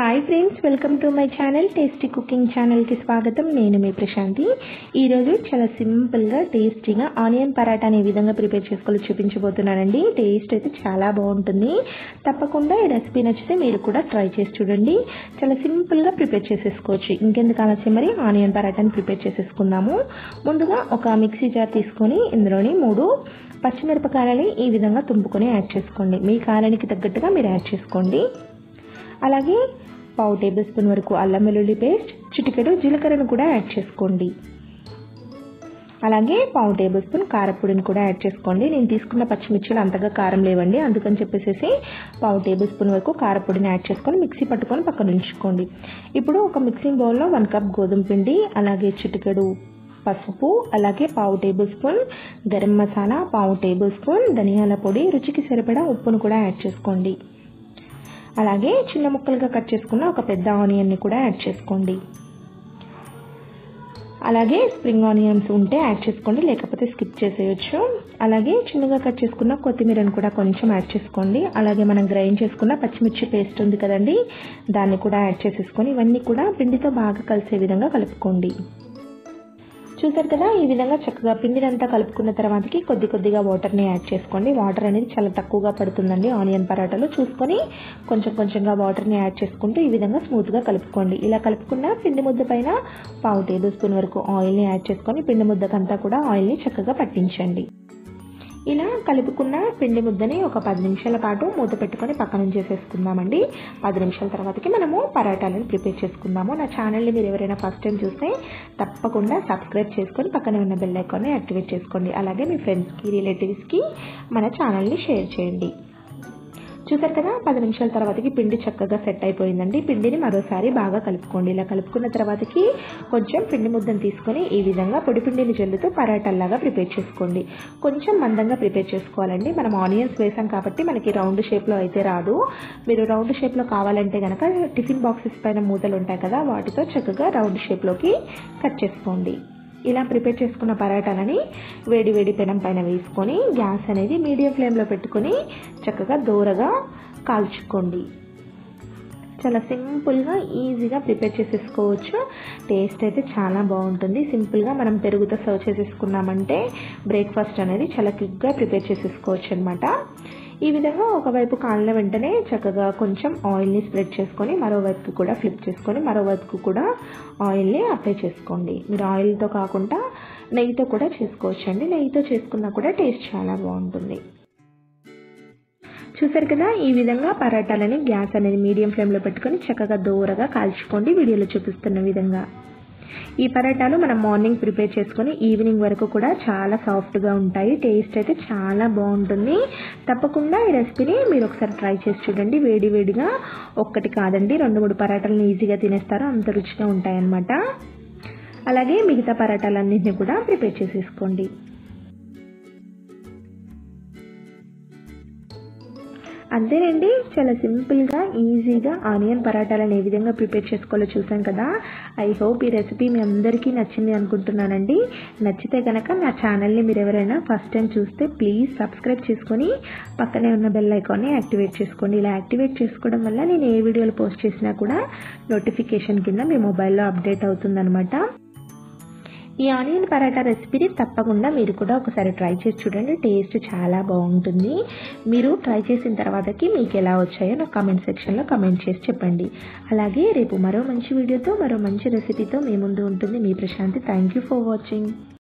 hi friends welcome to my channel tasty cooking ఛానల్కి స్వాగతం నేను మీ ప్రశాంతి ఈరోజు చాలా సింపుల్గా టేస్టీగా ఆనియన్ పరాటాని ఏ విధంగా ప్రిపేర్ చేసుకోవాలో చూపించబోతున్నానండి టేస్ట్ అయితే చాలా బాగుంటుంది తప్పకుండా ఈ రెసిపీ నచ్చితే మీరు కూడా ట్రై చేసి చూడండి చాలా సింపుల్గా ప్రిపేర్ చేసేసుకోవచ్చు ఇంకెందుకు ఆలస్యం మరి ఆనియన్ పరాటాని ప్రిపేర్ చేసేసుకుందాము ముందుగా ఒక మిక్సీ జార్ తీసుకొని ఇందులోని మూడు పచ్చిమిరపకాయలని ఈ విధంగా తుంపుకొని యాడ్ చేసుకోండి మీ కారానికి తగ్గట్టుగా మీరు యాడ్ చేసుకోండి అలాగే పావు టేబుల్ స్పూన్ వరకు అల్లం వెల్లుల్లి పేస్ట్ చిటికెడు జీలకర్రను కూడా యాడ్ చేసుకోండి అలాగే పావు టేబుల్ స్పూన్ కారపొడిని కూడా యాడ్ చేసుకోండి నేను తీసుకున్న పచ్చిమిర్చిలు అంతగా కారం లేవండి అందుకని చెప్పేసి పావు టేబుల్ స్పూన్ వరకు కారపొడిని యాడ్ చేసుకొని మిక్సీ పట్టుకొని పక్కన ఉంచుకోండి ఇప్పుడు ఒక మిక్సింగ్ బౌల్లో వన్ కప్ గోధుమ పిండి అలాగే చిటికెడు పసుపు అలాగే పావు టేబుల్ స్పూన్ గరం మసాలా పావు టేబుల్ స్పూన్ ధనియాల పొడి రుచికి సరిపడా ఉప్పును కూడా యాడ్ చేసుకోండి అలాగే చిన్న ముక్కలుగా కట్ చేసుకున్న ఒక పెద్ద ఆనియన్ని కూడా యాడ్ చేసుకోండి అలాగే స్ప్రింగ్ ఆనియన్స్ ఉంటే యాడ్ చేసుకోండి లేకపోతే స్కిప్ చేసేయచ్చు అలాగే చిన్నగా కట్ చేసుకున్న కొత్తిమీరను కూడా కొంచెం యాడ్ చేసుకోండి అలాగే మనం గ్రైండ్ చేసుకున్న పచ్చిమిర్చి పేస్ట్ ఉంది కదండి దాన్ని కూడా యాడ్ చేసేసుకొని ఇవన్నీ కూడా పిండితో బాగా కలిసే విధంగా కలుపుకోండి చూసారు కదా ఈ విధంగా చక్కగా పిండినంతా కలుపుకున్న తర్వాతకి కొద్ది కొద్దిగా వాటర్ని యాడ్ చేసుకోండి వాటర్ అనేది చాలా తక్కువగా పడుతుందండి ఆనియన్ పరాటాలు చూసుకొని కొంచెం కొంచెంగా వాటర్ని యాడ్ చేసుకుంటూ ఈ విధంగా స్మూత్గా కలుపుకోండి ఇలా కలుపుకున్న పిండి ముద్ద పైన పావు టేబుల్ స్పూన్ వరకు ఆయిల్ని యాడ్ చేసుకొని పిండి ముద్దకంతా కూడా ఆయిల్ని చక్కగా పట్టించండి ఇలా కలుపుకున్న పిండి ముద్దని ఒక పది నిమిషాల పాటు మూత పెట్టుకొని పక్కన చేసేసుకుందామండి పది నిమిషాల తర్వాతకి మనము పరాటాలను ప్రిపేర్ చేసుకుందాము నా ఛానల్ని మీరు ఎవరైనా ఫస్ట్ టైం చూస్తే తప్పకుండా సబ్స్క్రైబ్ చేసుకొని పక్కనే ఉన్న బెల్ ఐకాన్ని యాక్టివేట్ చేసుకోండి అలాగే మీ ఫ్రెండ్స్కి రిలేటివ్స్కి మన ఛానల్ని షేర్ చేయండి చూసారు కదా పది నిమిషాల తర్వాతకి పిండి చక్కగా సెట్ అయిపోయిందండి పిండిని మరోసారి బాగా కలుపుకోండి ఇలా కలుపుకున్న తర్వాతకి కొంచెం పిండి ముద్దను తీసుకొని ఈ విధంగా పొడి పిండిని జల్లుతూ పరాటాల్లాగా ప్రిపేర్ చేసుకోండి కొంచెం మందంగా ప్రిపేర్ చేసుకోవాలండి మనం ఆనియన్స్ వేసాం కాబట్టి మనకి రౌండ్ షేప్లో అయితే రాదు మీరు రౌండ్ షేప్లో కావాలంటే కనుక టిఫిన్ బాక్సెస్ పైన మూతలు ఉంటాయి కదా వాటితో చక్కగా రౌండ్ షేప్లోకి కట్ చేసుకోండి ఇలా ప్రిపేర్ చేసుకున్న పరాటాలని వేడి వేడి పెనం పైన వేసుకొని గ్యాస్ అనేది మీడియం ఫ్లేమ్లో పెట్టుకొని చక్కగా దూరగా కాల్చుకోండి చాలా సింపుల్గా ఈజీగా ప్రిపేర్ చేసేసుకోవచ్చు టేస్ట్ అయితే చాలా బాగుంటుంది సింపుల్గా మనం పెరుగుతో సర్వ్ చేసేసుకున్నామంటే బ్రేక్ఫాస్ట్ అనేది చాలా క్విక్గా ప్రిపేర్ చేసేసుకోవచ్చు అనమాట ఈ విధంగా ఒకవైపు కాలిన వెంటనే చక్కగా కొంచెం ఆయిల్ని స్ప్రెడ్ చేసుకొని మరోవైపుకి కూడా ఫ్లిప్ చేసుకొని మరోవైపుకు కూడా ఆయిల్ని అప్లై చేసుకోండి మీరు ఆయిల్తో కాకుండా నెయ్యితో కూడా చేసుకోవచ్చు అండి నెయ్యితో చేసుకున్నా కూడా టేస్ట్ చాలా బాగుంటుంది చూసారు కదా ఈ విధంగా పరాటాలని గ్యాస్ అనేది మీడియం ఫ్లేమ్లో పెట్టుకొని చక్కగా దూరగా కాల్చుకోండి వీడియోలో చూపిస్తున్న విధంగా ఈ పరాటాలు మనం మార్నింగ్ ప్రిపేర్ చేసుకొని ఈవినింగ్ వరకు కూడా చాలా సాఫ్ట్గా ఉంటాయి టేస్ట్ అయితే చాలా బాగుంటుంది తప్పకుండా ఈ రెసిపీని మీరు ఒకసారి ట్రై చేసి చూడండి వేడి వేడిగా ఒక్కటి కాదండి రెండు మూడు పరాటాలను ఈజీగా తినేస్తారు అంత రుచిగా ఉంటాయన్నమాట అలాగే మిగతా పరాటాలన్నింటినీ కూడా ప్రిపేర్ చేసేసుకోండి అంతేనండి చాలా సింపుల్గా ఈజీగా ఆనియన్ పరాటాలను ఏ విధంగా ప్రిపేర్ చేసుకోవాలో చూసాం కదా ఐ హోప్ ఈ రెసిపీ మీ అందరికీ నచ్చింది అనుకుంటున్నానండి నచ్చితే కనుక నా ఛానల్ని మీరు ఎవరైనా ఫస్ట్ టైం చూస్తే ప్లీజ్ సబ్స్క్రైబ్ చేసుకొని పక్కనే ఉన్న బెల్ ఐకాన్ని యాక్టివేట్ చేసుకోండి ఇలా యాక్టివేట్ చేసుకోవడం వల్ల నేను ఏ వీడియోలు పోస్ట్ చేసినా కూడా నోటిఫికేషన్ కింద మీ మొబైల్లో అప్డేట్ అవుతుందన్నమాట ఈ ఆనియన్ పరాటా రెసిపీని తప్పకుండా మీరు కూడా ఒకసారి ట్రై చేసి చూడండి టేస్ట్ చాలా బాగుంటుంది మీరు ట్రై చేసిన తర్వాతకి మీకు ఎలా వచ్చాయో నాకు కామెంట్ సెక్షన్లో కామెంట్ చేసి చెప్పండి అలాగే రేపు మరో మంచి వీడియోతో మరో మంచి రెసిపీతో మీ ముందు ఉంటుంది మీ Prashanthi thank you for watching